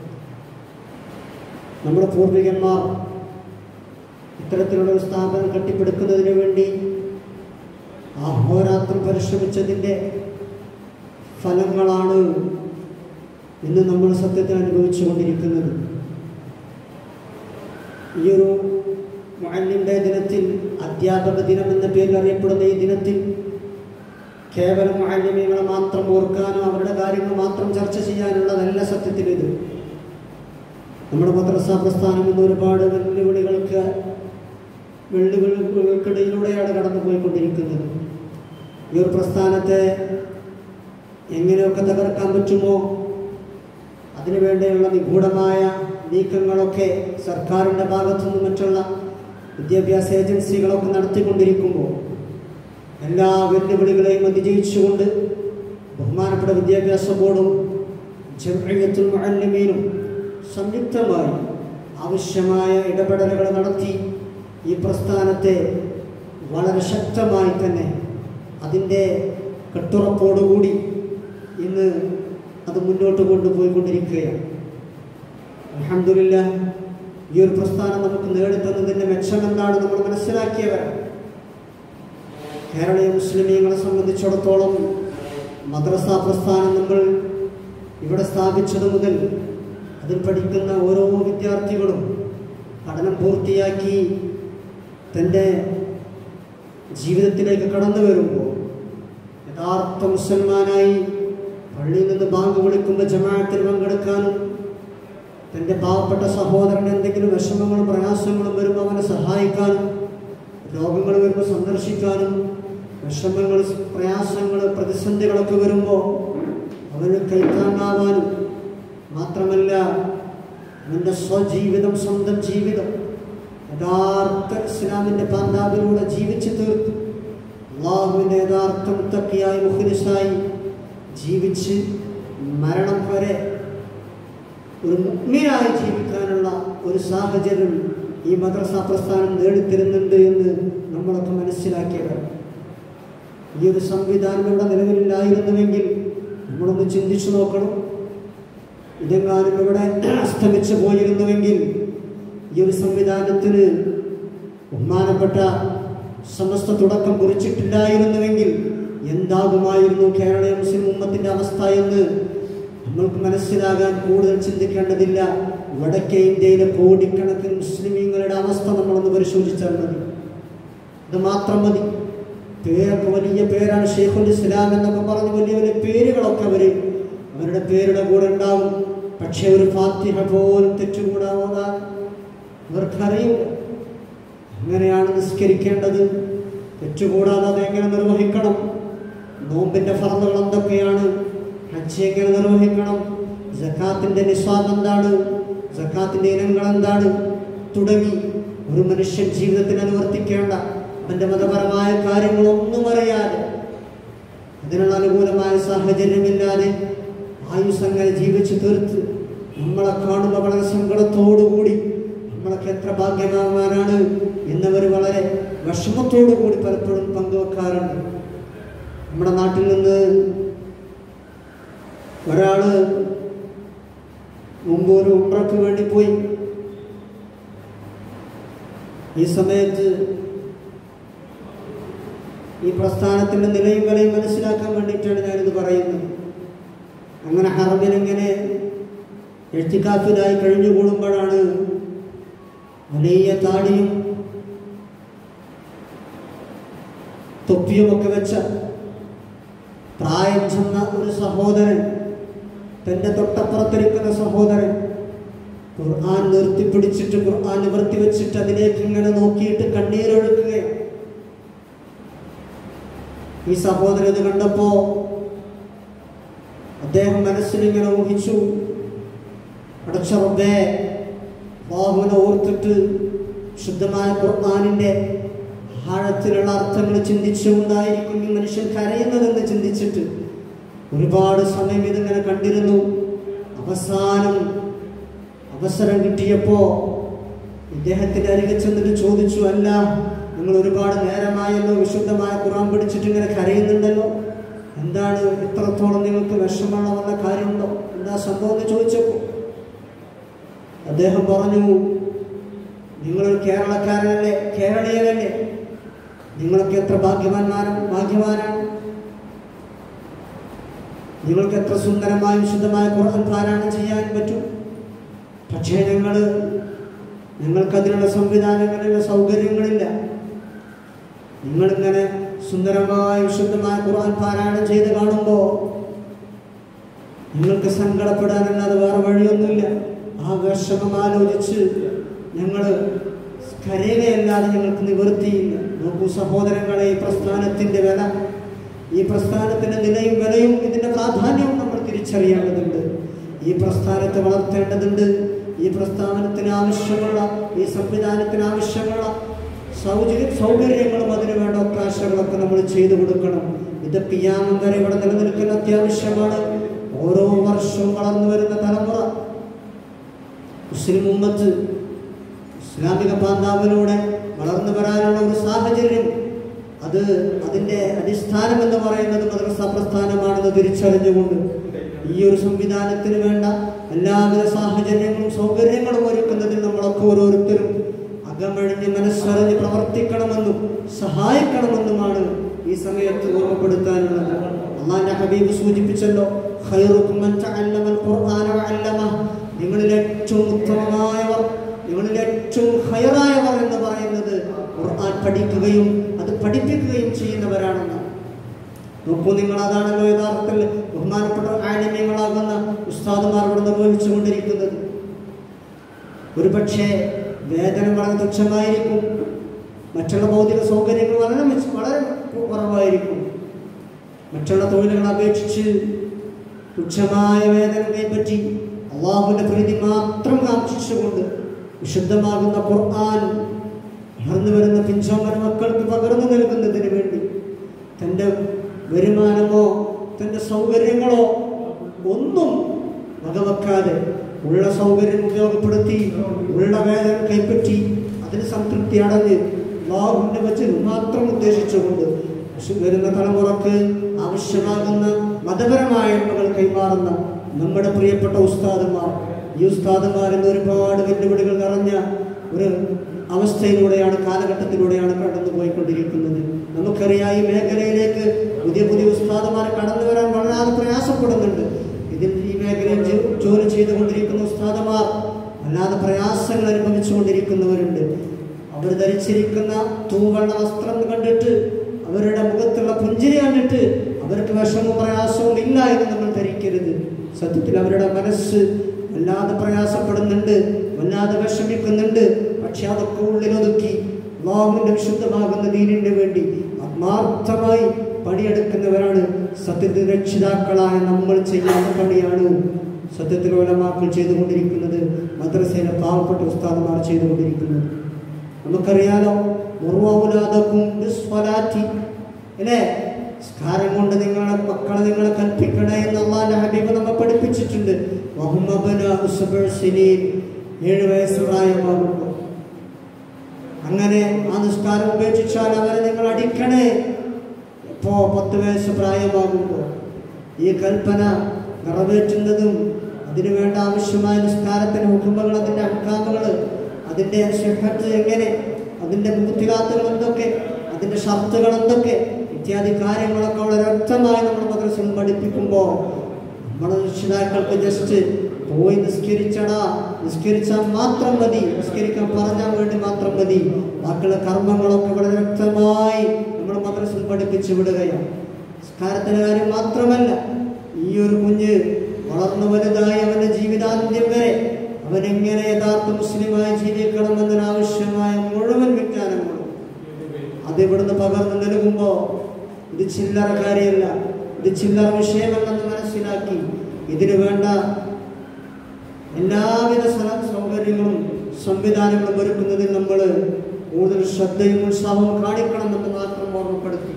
നമ്മുടെ പൂർവികന്മാർ ഇത്തരത്തിലുള്ള ഒരു സ്ഥാപനം കെട്ടിപ്പടുക്കുന്നതിന് വേണ്ടി അഹോരാത്രം പരിശ്രമിച്ചതിൻ്റെ ഫലങ്ങളാണ് ഇന്ന് നമ്മൾ സത്യത്തിൽ അനുഭവിച്ചു കൊണ്ടിരിക്കുന്നത് ഈ ഒരു മുഅല്ലിമിൻ്റെ ദിനത്തിൽ അധ്യാപക ദിനം എന്ന പേരിൽ അറിയപ്പെടുന്ന ഈ ദിനത്തിൽ കേവലം മുഅല്ലിമീങ്ങളെ മാത്രം ഓർക്കാനോ അവരുടെ കാര്യങ്ങൾ മാത്രം ചർച്ച ചെയ്യാനുള്ളതല്ല സത്യത്തിൽ ഇത് നമ്മുടെ മദ്രസ പ്രസ്ഥാനം ഇന്ന് ഒരുപാട് വെല്ലുവിളികൾക്ക് വെല്ലുവിളികൾക്കിടയിലൂടെയാണ് കടന്നു പോയിക്കൊണ്ടിരിക്കുന്നത് ഈ ഒരു പ്രസ്ഥാനത്തെ എങ്ങനെയൊക്കെ തകർക്കാൻ പറ്റുമോ അതിനുവേണ്ടിയുള്ള നിഗൂഢമായ നീക്കങ്ങളൊക്കെ സർക്കാരിൻ്റെ ഭാഗത്തുനിന്നും മറ്റുള്ള വിദ്യാഭ്യാസ ഏജൻസികളൊക്കെ നടത്തിക്കൊണ്ടിരിക്കുമ്പോൾ എല്ലാ വെല്ലുവിളികളെയും അതിജയിച്ചുകൊണ്ട് ബഹുമാനപ്പെട്ട വിദ്യാഭ്യാസ ബോർഡും ജംഇയ്യത്തുൽ മുഅല്ലിമീനും സംയുക്തമായി ആവശ്യമായ ഇടപെടലുകൾ നടത്തി ഈ പ്രസ്ഥാനത്തെ വളരെ ശക്തമായി തന്നെ അതിൻ്റെ കെട്ടുറപ്പോടുകൂടി ഇന്ന് അത് മുന്നോട്ട് കൊണ്ടുപോയിക്കൊണ്ടിരിക്കുകയാണ് അലഹമില്ല ഈ ഒരു പ്രസ്ഥാനം നമുക്ക് നേടിത്തന്നതിൻ്റെ മെച്ചം എന്താണ് നമ്മൾ മനസ്സിലാക്കിയവരാണ് കേരളീയ മുസ്ലിമീങ്ങളെ സംബന്ധിച്ചിടത്തോളം മദ്രസ പ്രസ്ഥാനം നമ്മൾ ഇവിടെ സ്ഥാപിച്ചത് മുതൽ അതിൽ പഠിക്കുന്ന ഓരോ വിദ്യാർത്ഥികളും പഠനം പൂർത്തിയാക്കി തൻ്റെ ജീവിതത്തിലേക്ക് കടന്നു വരുമ്പോൾ യഥാർത്ഥ മുസൽമാനായി പള്ളിയിൽ നിന്ന് ബാങ്ക് വിളിക്കുമ്പോൾ ജമാഅത്തിൽ പങ്കെടുക്കാനും തൻ്റെ പാവപ്പെട്ട സഹോദരൻ എന്തെങ്കിലും വിഷമങ്ങളും പ്രയാസങ്ങളും വരുമ്പോൾ അവനെ സഹായിക്കാനും രോഗങ്ങൾ വരുമ്പോൾ സന്ദർശിക്കാനും വിഷമങ്ങൾ പ്രയാസങ്ങൾ പ്രതിസന്ധികളൊക്കെ വരുമ്പോൾ അവന് കൈത്താങ്ങാവാനും മാത്രമല്ല അവൻ്റെ സ്വജീവിതം സ്വന്തം ജീവിതം യഥാർത്ഥ ഇസ്ലാമിൻ്റെ പാന്താവിലൂടെ ജീവിച്ചു തീർത്ത് അള്ളാഹുവിൻ്റെ യഥാർത്ഥ മുത്തക്കിയായി മുഖ്ലിസായി ജീവിച്ച് മരണം വരെ ഒരു മുഗ്മിയായി ജീവിക്കാനുള്ള ഒരു സാഹചര്യം ഈ മദ്രസ പ്രസ്ഥാനം നേടിത്തരുന്നുണ്ട് എന്ന് നമ്മളൊക്കെ മനസ്സിലാക്കിയവർ ഈ ഒരു സംവിധാനം ഇവിടെ നിലവിലില്ലായിരുന്നുവെങ്കിൽ നമ്മളൊന്ന് ചിന്തിച്ചു നോക്കണം ഇതെങ്ങാനും ഇവിടെ അസ്തമിച്ചു പോയിരുന്നുവെങ്കിൽ ഈ ഒരു സംവിധാനത്തിന് ബഹുമാനപ്പെട്ട സമസ്ത തുടക്കം കുറിച്ചിട്ടില്ലായിരുന്നുവെങ്കിൽ എന്താകുമായിരുന്നു കേരളീയ മുസ്ലിം ഉമ്മത്തിൻ്റെ അവസ്ഥ എന്ന് നമ്മൾക്ക് മനസ്സിലാകാൻ കൂടുതൽ ചിന്തിക്കേണ്ടതില്ല വടക്കേ ഇന്ത്യയിലെ കോടിക്കണക്കിന് മുസ്ലിമീങ്ങളുടെ അവസ്ഥ നമ്മളൊന്ന് പരിശോധിച്ചാൽ മതി ഇത് മാത്രം മതി പേരൊക്കെ വലിയ പേരാണ് ഷെയ്ഖുൽ ഇസ്ലാം എന്നൊക്കെ പറഞ്ഞ് വലിയ വലിയ പേരുകളൊക്കെ അവർ അവരുടെ പേരുടെ കൂടെ ഉണ്ടാവും പക്ഷെ ഒരു ഫാത്തിഹ പോലും തെറ്റുകൂടാവാൻ അവർക്കറിയില്ല എങ്ങനെയാണ് നിസ്കരിക്കേണ്ടത് തെറ്റുകൂടാതെ അത് എങ്ങനെ നിർവഹിക്കണം നോമ്പിന്റെ ഫറന്നുകൾ എന്തൊക്കെയാണ് ഹജ്ജ് എങ്ങനെ നിർവഹിക്കണം ജക്കാത്തിന്റെ നിസ്വാദ് എന്താണ് ജക്കാത്തിന്റെ ഇനങ്ങൾ എന്താണ് തുടങ്ങി ഒരു മനുഷ്യൻ ജീവിതത്തിൽ അനുവർത്തിക്കേണ്ട അവന്റെ മതപരമായ കാര്യങ്ങളൊന്നും അറിയാതെ അതിനുള്ള അനുകൂലമായ സാഹചര്യമില്ലാതെ ആയുസ് അങ്ങനെ ജീവിച്ചു തീർത്ത് നമ്മളെ കാണുമ്പോൾ വളരെ സങ്കടത്തോടുകൂടി നമ്മളൊക്കെ എത്ര ഭാഗ്യവാന്മാരാണ് എന്നവർ വളരെ വിഷമത്തോടു കൂടി പലപ്പോഴും പങ്കുവെക്കാറുണ്ട് നമ്മുടെ നാട്ടിൽ നിന്ന് ഒരാള് മുമ്പ് ഒരു ഉമ്രക്ക് വേണ്ടി പോയി ഈ സമയത്ത് ഈ പ്രസ്ഥാനത്തിന്റെ നിലയും വിലയും മനസ്സിലാക്കാൻ വേണ്ടിയിട്ടാണ് ഞാനിത് പറയുന്നത് അങ്ങനെ ഹറബിലിങ്ങനെ എഴുത്തിക്കാഫിലായി കഴിഞ്ഞുകൂടുമ്പോഴാണ് വലിയ താടിയും തൊപ്പിയുമൊക്കെ വെച്ച പ്രായം ചെന്ന ഒരു സഹോദരൻ തൻ്റെ തൊട്ടപ്പുറത്തിരിക്കുന്ന സഹോദരൻ ഖുർആൻ നിർത്തിപ്പിടിച്ചിട്ട് ഖുർആൻ നിവർത്തി വെച്ചിട്ട് അതിലേക്ക് ഇങ്ങനെ നോക്കിയിട്ട് കണ്ണീരൊഴുക്കുകയാണ് ഈ സഹോദരൻ ഇത് കണ്ടപ്പോ അദ്ദേഹം മനസ്സിലിങ്ങനെ ഊഹിച്ചു അടച്ച റബ്ബേ ബാഹുവിനെ ഓർത്തിട്ട് ശുദ്ധമായ ഖുർആാനിന്റെ ആഴത്തിലുള്ള അർത്ഥങ്ങൾ ചിന്തിച്ചുകൊണ്ടായിരിക്കും ഈ മനുഷ്യൻ കരയുന്നതെന്ന് ചിന്തിച്ചിട്ട് ഒരുപാട് സമയം ഇതിങ്ങനെ കണ്ടിരുന്നു അവസാനം അവസരം കിട്ടിയപ്പോ ഇദ്ദേഹത്തിന്റെ അരികെ ചെന്നിട്ട് ചോദിച്ചു അല്ല നിങ്ങൾ ഒരുപാട് നേരമായല്ലോ വിശുദ്ധമായ ഖുറാൻ പിടിച്ചിട്ട് ഇങ്ങനെ കരയുന്നുണ്ടല്ലോ എന്താണ് ഇത്രത്തോളം നിങ്ങൾക്ക് വിഷമമുള്ള വല്ല കാര്യമുണ്ടോ എന്താ സംഭവം എന്ന് ചോദിച്ചപ്പോ അദ്ദേഹം പറഞ്ഞു നിങ്ങളൊരു കേരളക്കാരനല്ലേ കേരളീയനല്ലേ നിങ്ങളൊക്കെ എത്ര ഭാഗ്യവാന്മാരും ഭാഗ്യവാനാണ് നിങ്ങൾക്ക് എത്ര സുന്ദരമായ വിശുദ്ധമായ ഖുർആൻ പാരായണം ചെയ്യാൻ പറ്റും പക്ഷേ ഞങ്ങൾ ഞങ്ങൾക്കതിനുള്ള സംവിധാനങ്ങളില്ല സൗകര്യങ്ങളില്ല നിങ്ങളിങ്ങനെ സുന്ദരമായ വിശുദ്ധമായ ഖുർആൻ പാരായണം ചെയ്ത് കാണുമ്പോൾ നിങ്ങൾക്ക് സങ്കടപ്പെടാനല്ലാതെ വേറെ വഴിയൊന്നുമില്ല ആ വിഷമം ആലോചിച്ച് ഞങ്ങൾ കരയുകയല്ലാതെ ഞങ്ങൾക്ക് നിവൃത്തിയില്ല നോക്കൂ സഹോദരങ്ങളെ ഈ പ്രസ്ഥാനത്തിന്റെ വില ഈ പ്രസ്ഥാനത്തിന്റെ നിലയും വിലയും ഇതിന്റെ പ്രാധാന്യവും നമ്മൾ തിരിച്ചറിയേണ്ടതുണ്ട് ഈ പ്രസ്ഥാനത്തെ വളർത്തേണ്ടതുണ്ട് ഈ പ്രസ്ഥാനത്തിന് ആവശ്യമുള്ള ഈ സംവിധാനത്തിന് ആവശ്യമുള്ള സൗകര്യ സൗകര്യങ്ങളും അതിന് വേണ്ട ഒത്താശകളൊക്കെ നമ്മൾ ചെയ്തു കൊടുക്കണം ഇത് പിയാമം വരെ ഇവിടെ നിലനിൽക്കുന്ന അത്യാവശ്യമാണ് ഓരോ വർഷവും വളർന്നു വരുന്ന തലമുറ മുസ്ലിം ഉമ്മത്ത് ഇസ്ലാമിക പാന്താവിലൂടെ വളർന്നു വരാനുള്ള ഒരു സാഹചര്യം അത് അതിന്റെ അടിസ്ഥാനം എന്ന് പറയുന്നത് മദ്രസ പ്രസ്ഥാനമാണെന്ന് തിരിച്ചറിഞ്ഞുകൊണ്ട് ഈ ഒരു സംവിധാനത്തിന് വേണ്ട എല്ലാവിധ സാഹചര്യങ്ങളും സൗകര്യങ്ങളും ഒരുക്കുന്നതിൽ നമ്മളൊക്കെ ഓരോരുത്തരും അകമഴിഞ്ഞ് മനസ്സറിഞ്ഞ് പ്രവർത്തിക്കണമെന്നും സഹായിക്കണമെന്നുമാണ് ഈ സമയത്ത് ഓർമ്മപ്പെടുത്താനുള്ളത് അള്ളാന്റെ ഹബീബ് സൂചിപ്പിച്ചല്ലോ ഖൈറുക്കും മൻ തഅല്ലമൽ ഖുർആന വഅല്ലമഹ് നിങ്ങളിൽ ഏറ്റവും ഉത്തമമായവർ നിങ്ങളിൽ ഏറ്റവും ഹയറായവർ എന്ന് പറയുന്നത് ഖുർആൻ പഠിക്കുകയും അത് പഠിപ്പിക്കുകയും ചെയ്യുന്നവരാണെന്ന് നോക്കൂ നിങ്ങൾ അതാണല്ലോ യഥാർത്ഥത്തിൽ ബഹുമാനപ്പെട്ട ആനിമ്യങ്ങളാകുന്ന ഉസ്താദുമാർ ഇവിടെ നിർവഹിച്ചു കൊണ്ടിരിക്കുന്നത് ഒരു പക്ഷേ വേതനം വളരെ തുച്ഛമായിരിക്കും മറ്റുള്ള ഭൗതിക സൗകര്യങ്ങൾ വളരെ മെച്ച- വളരെ കുറവായിരിക്കും മറ്റുള്ള തൊഴിലുകളെ അപേക്ഷിച്ച് തുച്ഛമായ വേതനം കൈപ്പറ്റി അള്ളാഹുവിന്റെ പ്രീതി മാത്രം കാക്ഷിച്ചുകൊണ്ട് വിശുദ്ധമാകുന്ന ഖുർആൻ വളർന്നു വരുന്ന പിഞ്ചോമന മക്കൾക്ക് പകർന്നു നൽകുന്നതിന് വേണ്ടി തൻ്റെ വരുമാനമോ തൻ്റെ സൗകര്യങ്ങളോ ഒന്നും വകവെക്കാതെ ഉള്ള സൗകര്യം ഉപയോഗപ്പെടുത്തി ഉള്ള വേദന കൈപ്പറ്റി അതിന് സംതൃപ്തി അടഞ്ഞ് അള്ളാഹുവിന്റെ വച്ച് മാത്രം ഉദ്ദേശിച്ചുകൊണ്ട് വിശു- വരുന്ന തലമുറക്ക് ആവശ്യമാകുന്ന മതപരമായ എണ്ണകൾ കൈമാറുന്ന നമ്മുടെ പ്രിയപ്പെട്ട ഉസ്താദുമാർ ഈ ഉസ്താദുമാർ ഇന്ന് ഒരുപാട് വെല്ലുവിളികൾ നിറഞ്ഞ ഒരു അവസ്ഥയിലൂടെയാണ് കാലഘട്ടത്തിലൂടെയാണ് കടന്നു പോയിക്കൊണ്ടിരിക്കുന്നത് നമുക്കറിയാം ഈ മേഖലയിലേക്ക് പുതിയ പുതിയ ഉസ്താദുമാർ കടന്നു വരാൻ വളരെ പ്രയാസപ്പെടുന്നുണ്ട് ഇതിൽ ഈ മേഖലയിൽ ജോ- ജോലി ചെയ്തുകൊണ്ടിരിക്കുന്ന ഉസ്താദുമാർ അല്ലാതെ പ്രയാസങ്ങൾ അനുഭവിച്ചുകൊണ്ടിരിക്കുന്നവരുണ്ട് അവർ ധരിച്ചിരിക്കുന്ന തൂവെള്ള വസ്ത്രം കണ്ടിട്ട് അവരുടെ മുഖത്തുള്ള പുഞ്ചിരി കണ്ടിട്ട് അവർക്ക് വിഷമവും പ്രയാസവും ഇല്ല എന്ന് നമ്മൾ ധരിക്കരുത് സത്യത്തിൽ അവരുടെ മനസ്സ് വല്ലാതെ പ്രയാസപ്പെടുന്നുണ്ട് വല്ലാതെ വിഷമിക്കുന്നുണ്ട് പക്ഷെ അതൊക്കെ ഉള്ളിലൊതുക്കി അള്ളാഹുവിന്റെ വിശുദ്ധമാകുന്ന ദീനിന് വേണ്ടി ആത്മാർത്ഥമായി പണിയെടുക്കുന്നവരാണ് സത്യത്തിൽ രക്ഷിതാക്കളായ നമ്മൾ ചെയ്യുന്ന പണിയാണ് സത്യത്തിൽ ഒലമാക്കൾ ചെയ്തുകൊണ്ടിരിക്കുന്നത് മദ്രസയിലെ പാവപ്പെട്ട ഉസ്താദുമാർ ചെയ്തുകൊണ്ടിരിക്കുന്നത് നമുക്കറിയാലോ മുറുവാവുലാദക്കും ബിസ്വലാറ്റി അല്ലേ സ്കാരം കൊണ്ട് നിങ്ങളെ മക്കളെ നിങ്ങളെ കൽപ്പിക്കണേ എന്ന് അള്ളാന്റെ ഹബീബ് നമ്മെ പഠിപ്പിച്ചിട്ടുണ്ട് വഹുമബന ഉസ്ബുൽ സിനീൻ ഏഴ് വയസ്സ് പ്രായമാകുമ്പോൾ അങ്ങനെ ആ നിസ്കാരം ഉപേക്ഷിച്ചാൽ അവരെ നിങ്ങൾ അടിക്കണേ എപ്പോ പത്ത് വയസ്സ് പ്രായമാകുമ്പോൾ ഈ കൽപ്പന നിറവേറ്റുന്നതും അതിനു വേണ്ട ആവശ്യമായ നിസ്കാരത്തിന് ഹുക്കുമ്പകൾ അതിൻ്റെ അഹ്കാമുകൾ അതിൻ്റെ ശിഹത്ത് എങ്ങനെ അതിൻ്റെ മുത്തിലാത്തുകൾ എന്തൊക്കെ അതിൻ്റെ ഷർത്തുകൾ എന്തൊക്കെ ഇത്യാദി കാര്യങ്ങളൊക്കെ വളരെ വ്യക്തമായി നമ്മൾ മദ്രസയിൽ പഠിപ്പിക്കുമ്പോൾ നമ്മുടെ രക്ഷിതാക്കൾക്ക് ജസ്റ്റ് പോയി നിസ്കരിച്ചടാ നിസ്കരിച്ചാൽ മാത്രം മതി നിസ്കരിക്കാൻ പറഞ്ഞാൽ വേണ്ടി മാത്രം മതി ബാക്കിയുള്ള കർമ്മങ്ങളൊക്കെ വളരെ വ്യക്തമായി നമ്മൾ മദ്രസയിൽ പഠിപ്പിച്ചു വിടുകയാണ് നിസ്കാരത്തിന്റെ കാര്യം മാത്രമല്ല ഈ ഒരു കുഞ്ഞ് വളർന്നു വലുതായി അവന്റെ ജീവിതാന്ത്യം വരെ അവൻ എങ്ങനെ യഥാർത്ഥ മുസ്ലിമായി ജീവിക്കണം എന്നതിനാവശ്യമായ മുഴുവൻ വിജ്ഞാനങ്ങളും അത് ഇവിടുന്ന് പകർന്നു നൽകുമ്പോ ഇത് ചില്ലറ കാര്യമല്ല ഇത് ചില്ലറ വിഷയമല്ലെന്ന് മനസ്സിലാക്കി ഇതിനു വേണ്ട എല്ലാവിധ സ്ഥല സൗകര്യങ്ങളും സംവിധാനങ്ങളും ഒരുക്കുന്നതിൽ നമ്മൾ കൂടുതൽ ശ്രദ്ധയും ഉത്സാഹവും കാണിക്കണമെന്ന് മാത്രം ഓർമ്മപ്പെടുത്തി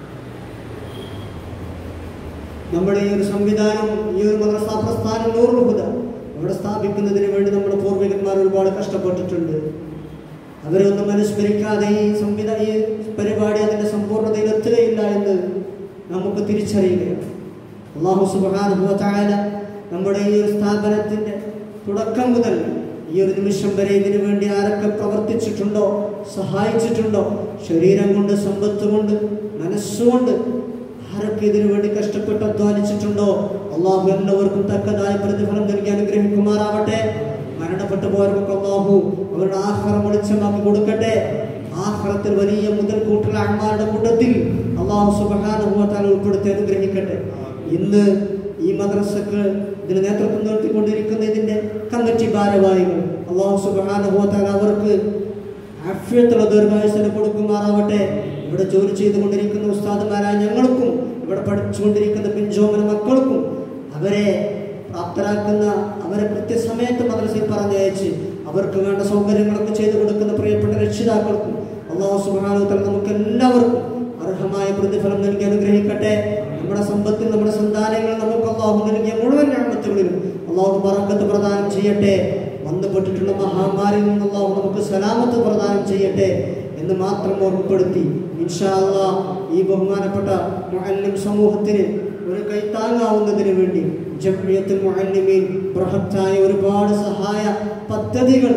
നമ്മുടെ ഈ ഒരു സംവിധാനം ഈ ഒരു മദ്രസാ പ്രസ്ഥാനം നൂറുഹുദ അവിടെ സ്ഥാപിക്കുന്നതിന് വേണ്ടി നമ്മുടെ പൂർവികന്മാർ ഒരുപാട് കഷ്ടപ്പെട്ടിട്ടുണ്ട് അവരൊന്നും അനുസ്മരിക്കാതെ ഈ സംവിധാന ഈ പരിപാടി അതിന്റെ സമ്പൂർണ്ണതയിൽ എത്തുകയില്ല എന്ന് നമുക്ക് തിരിച്ചറിയുകയാണ് അള്ളാഹു സുബ്ഹാനഹു വ തആല നമ്മുടെ ഈ ഒരു സ്ഥാപനത്തിന്റെ തുടക്കം മുതൽ ഈ ഒരു നിമിഷം വരെ ഇതിനു വേണ്ടി ആരൊക്കെ പ്രവർത്തിച്ചിട്ടുണ്ടോ സഹായിച്ചിട്ടുണ്ടോ ശരീരം കൊണ്ട് സമ്പത്ത് കൊണ്ട് മനസ്സുകൊണ്ട് ആരൊക്കെ ഇതിനു വേണ്ടി കഷ്ടപ്പെട്ട് അധ്വാനിച്ചിട്ടുണ്ടോ അള്ളാഹു എല്ലാവർക്കും തക്കതായ പ്രതിഫലം നൽകി അനുഗ്രഹിക്കുമാറാവട്ടെ മരണപ്പെട്ടു പോയവർക്കൊക്കെ അള്ളാഹു അവരുടെ ആഹാരം വെളിച്ചമാക്കി കൊടുക്കട്ടെ ആഹാരത്തിൽ വലിയ മുതൽക്കൂട്ടുള്ള അന്മാരുടെ കൂട്ടത്തിൽ അള്ളാഹു സുബഹാനുഭവത്താൽ ഉൾപ്പെടുത്തി അനുഗ്രഹിക്കട്ടെ ഇന്ന് ഈ മദ്രസക്ക് ഇതിന് നേതൃത്വം നിർത്തിക്കൊണ്ടിരിക്കുന്ന ഇതിന്റെ കമ്മിറ്റി ഭാരവാഹികൾ അള്ളാഹു സുബഹാനുഭവത്താൽ അവർക്ക് ആഫ്യത്തുള്ള ദീർഘായുസിന് കൊടുക്കുമാറാവട്ടെ ഇവിടെ ജോലി ചെയ്തുകൊണ്ടിരിക്കുന്ന ഉസ്താദുമാരായ ഞങ്ങൾക്കും ഇവിടെ പഠിച്ചുകൊണ്ടിരിക്കുന്ന പിഞ്ചോമന മക്കൾക്കും അവരെ പ്രാപ്തരാക്കുന്ന അവരെ കൃത്യസമയത്ത് മദ്രസയിൽ പറഞ്ഞയച്ച് അവർക്ക് വേണ്ട സൗകര്യങ്ങളൊക്കെ ചെയ്തു കൊടുക്കുന്ന പ്രിയപ്പെട്ട രക്ഷിതാക്കൾക്കും അള്ളാഹു സുബാനുത്തൽ നമുക്ക് എല്ലാവർക്കും അർഹമായ പ്രതിഫലം നൽകി അനുഗ്രഹിക്കട്ടെ നമ്മുടെ സമ്പത്തിൽ നമ്മുടെ സന്താനങ്ങൾ നമുക്ക് അള്ളാഹു നൽകിയ മുഴുവൻ ഞാമത്തുകളിലും അള്ളാഹു പറക്കത്ത് പ്രദാനം ചെയ്യട്ടെ ബന്ധപ്പെട്ടിട്ടുള്ള മഹാമാരിൽ നിന്ന് അള്ളാഹു നമുക്ക് സലാമത്ത് പ്രദാനം ചെയ്യട്ടെ എന്ന് മാത്രം ഓർമ്മപ്പെടുത്തി ഇൻഷാ അള്ളാ ഈ ബഹുമാനപ്പെട്ട മുഅല്ലിം സമൂഹത്തിന് ഒരു കൈത്താങ്ങാവുന്നതിന് വേണ്ടി ജംഇയ്യത്തുൽ മുഅല്ലിമീൻ ബൃഹത്തായ ഒരുപാട് സഹായ പദ്ധതികൾ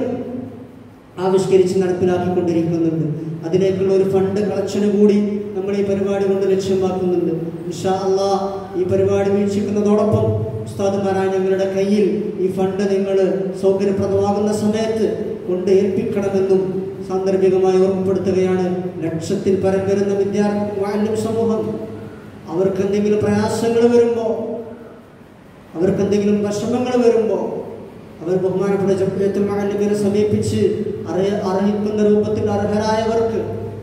ആവിഷ്കരിച്ച് നടപ്പിലാക്കിക്കൊണ്ടിരിക്കുന്നുണ്ട് അതിലേക്കുള്ള ഒരു ഫണ്ട് കളക്ഷന് കൂടി നമ്മൾ ഈ പരിപാടി കൊണ്ട് ലക്ഷ്യമാക്കുന്നുണ്ട് ഇൻഷാ അള്ളാ ഈ പരിപാടി വീക്ഷിക്കുന്നതോടൊപ്പം ഉസ്താദുമാരായ ഞങ്ങളുടെ കയ്യിൽ ഈ ഫണ്ട് നിങ്ങൾ സൗകര്യപ്രദമാകുന്ന സമയത്ത് കൊണ്ട് ഏൽപ്പിക്കണമെന്നും സാന്ദർഭികമായി ഓർമ്മപ്പെടുത്തുകയാണ് ലക്ഷത്തിൽ പരം വരുന്ന വിദ്യാർത്ഥി മാലിന്യം സമൂഹം അവർക്ക് എന്തെങ്കിലും പ്രയാസങ്ങൾ വരുമ്പോൾ അവർക്ക് എന്തെങ്കിലും വിഷമങ്ങൾ വരുമ്പോൾ അവർ ബഹുമാനപ്പെട്ട ജബ്ബത്തുൽ മാലിന്യനെ സമീപിച്ച് അറിയ അറിയിക്കുന്ന രൂപത്തിൽ അർഹരായവർക്ക്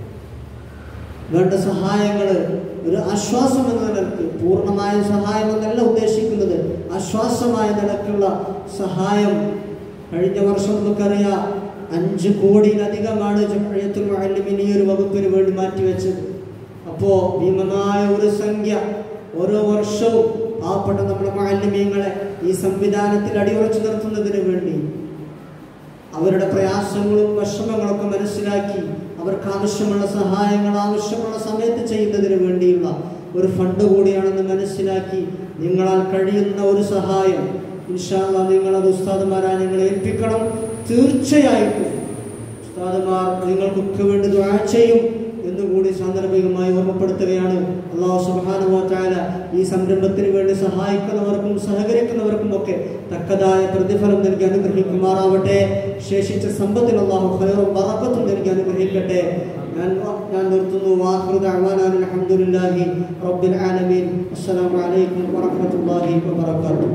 വേണ്ട സഹായങ്ങൾ ഒരു ആശ്വാസം എന്ന നിലക്ക് പൂർണ്ണമായ സഹായം എന്നല്ല ഉദ്ദേശിക്കുന്നത് ആശ്വാസമായ നിലക്കുള്ള സഹായം കഴിഞ്ഞ വർഷം നമുക്കറിയാം അഞ്ച് കോടിയിലധികമാണ് ജംഇയ്യത്തുൽ മുഅല്ലിമീൻ ഈ ഒരു വകുപ്പിന് വേണ്ടി മാറ്റിവെച്ചത് അപ്പോൾ ഭീമമായ ഒരു സംഖ്യ ഓരോ വർഷവും പാവപ്പെട്ട നമ്മുടെ മാലിന്യങ്ങളെ ഈ സംവിധാനത്തിൽ അടിയുറച്ചു നിർത്തുന്നതിന് വേണ്ടി അവരുടെ പ്രയാസങ്ങളും വിഷമങ്ങളൊക്കെ മനസ്സിലാക്കി അവർക്ക് ആവശ്യമുള്ള സഹായങ്ങൾ ആവശ്യമുള്ള സമയത്ത് ചെയ്യുന്നതിന് വേണ്ടിയുള്ള ഒരു ഫണ്ട് കൂടിയാണെന്ന് മനസ്സിലാക്കി നിങ്ങളാൽ കഴിയുന്ന ഒരു സഹായം ഇൻഷാല്ല നിങ്ങളത് ഉസ്താദുമാരായ ഞങ്ങളെ ഏൽപ്പിക്കണം തീർച്ചയായിട്ടും ഉസ്താദുമാർ നിങ്ങൾക്കൊക്കെ വേണ്ടി ദ്വാ ചെയ്യും എന്നുകൂടി സാന്ദർഭികമായി ഓർമ്മപ്പെടുത്തുകയാണ് അള്ളാഹു സുബാനുവാല ഈ സംരംഭത്തിന് വേണ്ടി സഹായിക്കുന്നവർക്കും സഹകരിക്കുന്നവർക്കും ഒക്കെ തക്കതായ പ്രതിഫലം നൽകി അനുഗ്രഹിക്കുമാറാവട്ടെ ശേഷിച്ച സമ്പത്തിൽ അള്ളാഹു ഖൈറും ബറക്കത്തും നൽകി അനുഗ്രഹിക്കട്ടെ ഞാൻ ഞാൻ നിർത്തുന്നു വാഹൃദ അഹ്വാനാൻ അൽഹംദുലില്ലാഹി റബ്ബിൽ ആലമീൻ അസ്സലാമു അലൈക്കും വറഹ്മത്തുള്ളാഹി വബറകാതുഹു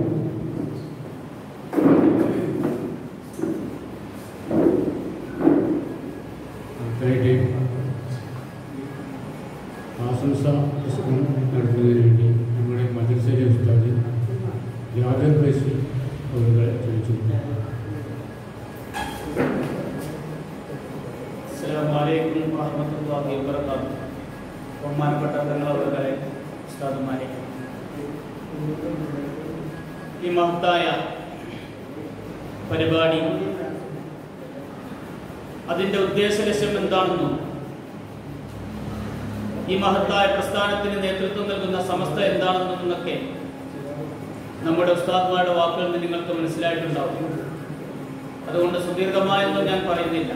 അടുത്തായിട്ട് ആശംസ പുസ്തകം നടത്തുന്നതിന് വേണ്ടി നമ്മുടെ മദ്രസയിലെ ഉസ്താദ് ജാബിർ ബൈസി അവരുടെ ക്ഷണിച്ചു അസ്സലാമലൈക്കും വറഹമത്തല്ലാഹി വബറകാതുഹു ബഹുമാനപ്പെട്ട തങ്ങളവരുടെ ഉസ്താദുമാരെ ഈ മഹത്തായ പരിപാടി അതിൻ്റെ ഉദ്ദേശ ലക്ഷ്യം എന്താണെന്നും ഈ മഹത്തായ പ്രസ്ഥാനത്തിന് നേതൃത്വം നൽകുന്ന സമസ്ത എന്താണെന്നും എന്നൊക്കെ നമ്മുടെ ഉസ്താദ്മാരുടെ വാക്കുകളിൽ നിന്ന് നിങ്ങൾക്ക് മനസ്സിലായിട്ടുണ്ടാവും അതുകൊണ്ട് സുദീർഘമായൊന്നും ഞാൻ പറയുന്നില്ല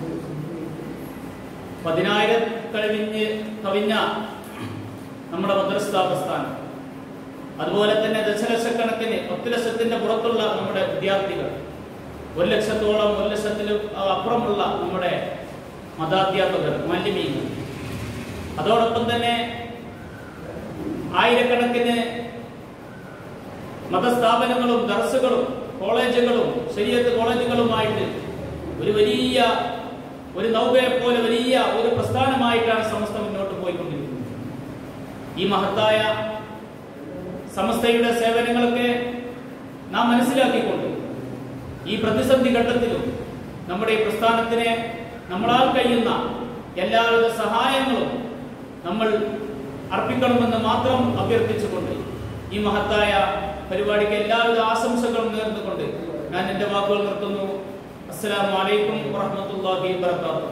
പതിനായിരം കഴിഞ്ഞ് കവിഞ്ഞ നമ്മുടെ മദ്രസ്ഥാ പ്രസ്ഥാനം അതുപോലെ തന്നെ ദശലക്ഷക്കണക്കിന് പത്ത് ലക്ഷത്തിന്റെ പുറത്തുള്ള നമ്മുടെ വിദ്യാർത്ഥികൾ ഒരു ലക്ഷത്തോളം ഒരു ലക്ഷത്തിലും അപ്പുറമുള്ള നമ്മുടെ മതാധ്യാപകർ മാലിന്യങ്ങൾ അതോടൊപ്പം തന്നെ ആയിരക്കണക്കിന് മതസ്ഥാപനങ്ങളും ദർസുകളും കോളേജുകളും ശരീരത്ത് കോളേജുകളുമായിട്ട് ഒരു വലിയ ഒരു നൗകയെ പോലെ വലിയ ഒരു പ്രസ്ഥാനമായിട്ടാണ് സമസ്ത മുന്നോട്ട് പോയിക്കൊണ്ടിരിക്കുന്നത് ഈ മഹത്തായ സമസ്തയുടെ സേവനങ്ങളൊക്കെ നാം മനസ്സിലാക്കിക്കൊണ്ട് ഈ പ്രതിസന്ധി ഘട്ടത്തിലും നമ്മുടെ ഈ പ്രസ്ഥാനത്തിന് നമ്മളാൽ കഴിയുന്ന എല്ലാവിധ സഹായങ്ങളും നമ്മൾ അർപ്പിക്കണമെന്ന് മാത്രം അഭ്യർത്ഥിച്ചുകൊണ്ട് ഈ മഹത്തായ പരിപാടിക്ക് എല്ലാവിധ ആശംസകളും നേർന്നുകൊണ്ട് ഞാൻ എൻ്റെ വാക്കുകൾ നിർത്തുന്നു അസ്സലാമു അലൈക്കും വറഹ്മത്തുള്ളാഹി വബറകാതുഹു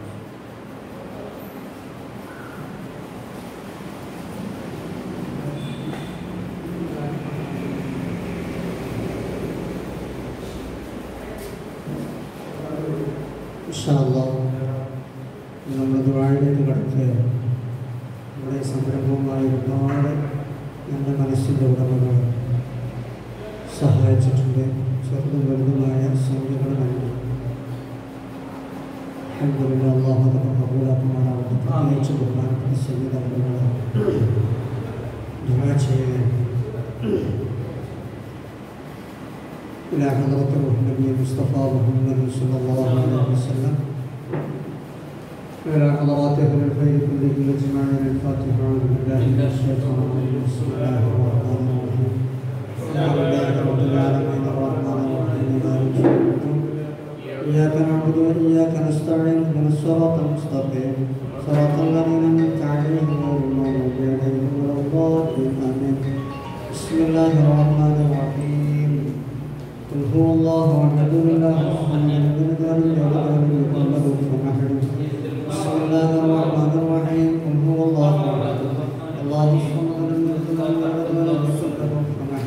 നമ്മൾ ദുബായിലേക്ക് കടക്കുകയാണ് നമ്മുടെ സംരംഭവുമായി ഒരുപാട് നമ്മുടെ മനസ്സിൻ്റെ ഉടമകൾ സഹായിച്ചിട്ടുണ്ട് ചെറുതും വലുതുമായ സംഖ്യകൾ നൽകി അൽഹംദുലില്ലാ, അല്ലാഹു അതൊക്കെ കബൂലാക്കുമാറാവട്ടെ പ്രത്യേകിച്ച് ബഹുമാനപ്പെട്ട സംഗീത ദുആ ചെയ്യാൻ إلى حضرة روح النبي المصطفى محمد صلى الله عليه وسلم وإلى حضرات أهل الخير كلهم أجمعين الفاتحة أعوذ بالله من الشيطان الرجيم بسم الله الرحمن الرحيم الحمد لله رب العالمين الرحمن الرحيم مالك يوم الدين إياك نعبد وإياك نستعين اهدنا الصراط المستقيم صراط الذين أنعمت عليهم غير المغضوب عليهم ولا الضالين آمين بسم الله الرحمن الرحيم قل هو الله احد الله الصمد لم يلد ولم يولد ولم يكن له كفوا احد بسم الله الرحمن الرحيم قل هو الله احد الله الصمد لم